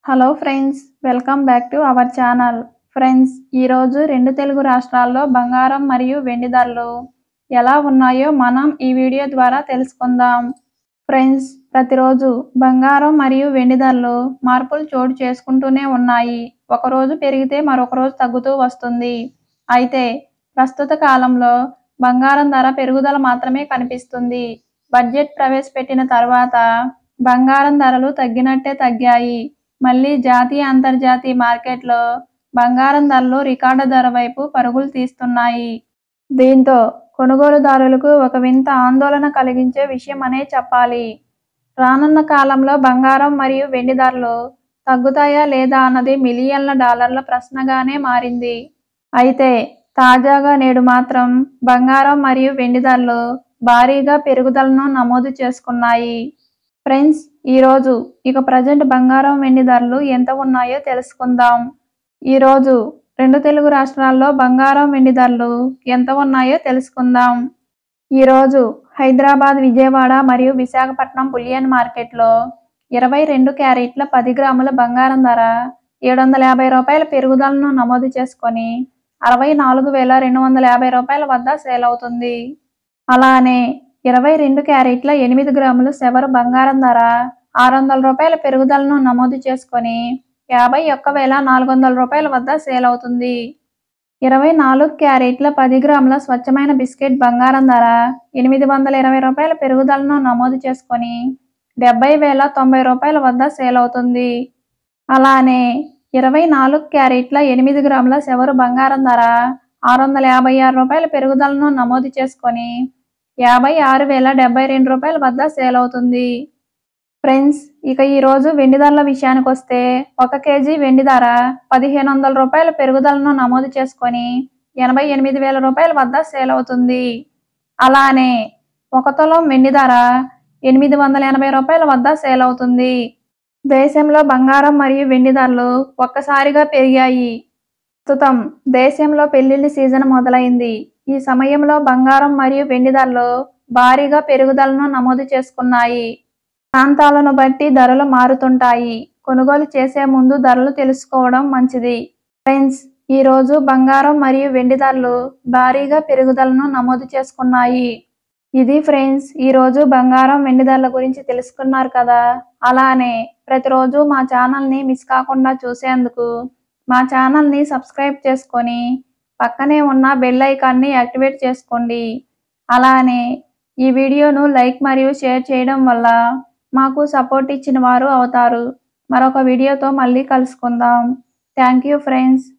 hello friends welcome back to our channel friends ఈరోజు రెండు తెలుగు రాష్ట్రాల్లో బంగారం మరియు వెండి ధరలు ఎలా ఉన్నాయో మనం ఈ వీడియో ద్వారా తెలుసుకుందాం ఫ్రెండ్స్ ప్రతిరోజు బంగారం మరియు వెండి ధరలు మార్పులు చోటు చేసుకుంటూనే ఉన్నాయి ఒకరోజు పెరిగితే మరొక రోజు తగ్గుతూ వస్తుంది అయితే ప్రస్తుత కాలంలో బంగారం ధర పెరుగుదల మాత్రమే కనిపిస్తుంది బడ్జెట్ ప్రవేశపెట్టిన తర్వాత బంగారం ధరలు తగ్గినట్టే తగ్గాయి మళ్ళీ జాతీయ అంతర్జాతీయ మార్కెట్లో బంగారం ధరలు రికార్డు ధర వైపు పరుగులు తీస్తున్నాయి దీంతో కొనుగోలుదారులకు ఒక వింత ఆందోళన కలిగించే విషయం అనే చెప్పాలి రానున్న కాలంలో బంగారం మరియు వెండి ధరలు తగ్గుతాయా లేదా అన్నది మిలియన్ల డాలర్ల ప్రశ్నగానే మారింది అయితే తాజాగా నేడు మాత్రం బంగారం మరియు వెండి ధరలు భారీగా పెరుగుదలను నమోదు చేసుకున్నాయి ఫ్రెండ్స్ ఈరోజు ఇక ప్రజెంట్ బంగారం వెండి ధరలు ఎంత ఉన్నాయో తెలుసుకుందాం ఈరోజు రెండు తెలుగు రాష్ట్రాల్లో బంగారం వెండి ధరలు ఎంత ఉన్నాయో తెలుసుకుందాం ఈరోజు హైదరాబాద్ విజయవాడ మరియు విశాఖపట్నం బులియన్ మార్కెట్లో ఇరవై రెండు క్యారెట్ల పది గ్రాముల బంగారం ధర ఏడు వందల యాభై రూపాయల పెరుగుదలను నమోదు చేసుకొని అరవై నాలుగు వేల రెండు వందల యాభై రూపాయల వద్ద సేల్ అవుతుంది అలానే ఇరవై రెండు క్యారెట్ల ఎనిమిది గ్రాములు సెవరు బంగారం ధర ఆరు వందల రూపాయల పెరుగుదలను నమోదు చేసుకొని యాభై ఒక్క వేల నాలుగు వందల రూపాయల వద్ద సేల్ అవుతుంది ఇరవై నాలుగు క్యారెట్ల పది గ్రాముల స్వచ్ఛమైన బిస్కెట్ బంగారం ధర ఎనిమిది వందల ఇరవై రూపాయల పెరుగుదలను నమోదు చేసుకొని డెబ్బై వేల తొంభై రూపాయల వద్ద సేల్ అవుతుంది అలానే ఇరవై నాలుగు క్యారెట్ల ఎనిమిది గ్రాముల సెవరు బంగారం ధర ఆరు వందల యాభై ఆరు రూపాయల పెరుగుదలను నమోదు చేసుకొని యాభై ఆరు వేల డెబ్బై రెండు రూపాయల వద్ద సేల్ అవుతుంది ఫ్రెండ్స్ ఇక ఈరోజు వెండి ధరల విషయానికి వస్తే ఒక కేజీ వెండి ధర పదిహేను వందల రూపాయల పెరుగుదలను నమోదు చేసుకొని ఎనభై ఎనిమిది వేల రూపాయల వద్ద సేల్ అవుతుంది అలానే ఒక తులం వెండి ధర ఎనిమిది వందల ఎనభై రూపాయల వద్ద సేల్ అవుతుంది దేశంలో బంగారం మరియు వెండి ధరలు ఒక్కసారిగా పెరిగాయి ప్రస్తుతం దేశంలో పెళ్లిళ్ల సీజన్ మొదలైంది ఈ సమయంలో బంగారం మరియు వెండి ధరలు భారీగా పెరుగుదలను నమోదు చేసుకున్నాయి ప్రాంతాలను బట్టి ధరలు మారుతుంటాయి కొనుగోలు చేసే ముందు ధరలు తెలుసుకోవడం మంచిది ఫ్రెండ్స్ ఈ రోజు బంగారం మరియు వెండి ధరలు భారీగా పెరుగుదలను నమోదు చేసుకున్నాయి ఇది ఫ్రెండ్స్ ఈ రోజు బంగారం వెండి ధరల గురించి తెలుసుకున్నారు కదా అలానే ప్రతిరోజు మా ఛానల్ని మిస్ కాకుండా చూసేందుకు మా ఛానల్ని సబ్స్క్రైబ్ చేసుకొని పక్కనే ఉన్న బెల్ ఐకాన్ని యాక్టివేట్ చేసుకోండి అలానే ఈ వీడియోను లైక్ మరియు షేర్ చేయడం వల్ల మాకు సపోర్ట్ ఇచ్చిన వారు అవుతారు మరొక వీడియోతో మళ్ళీ కలుసుకుందాం థ్యాంక్ యూ ఫ్రెండ్స్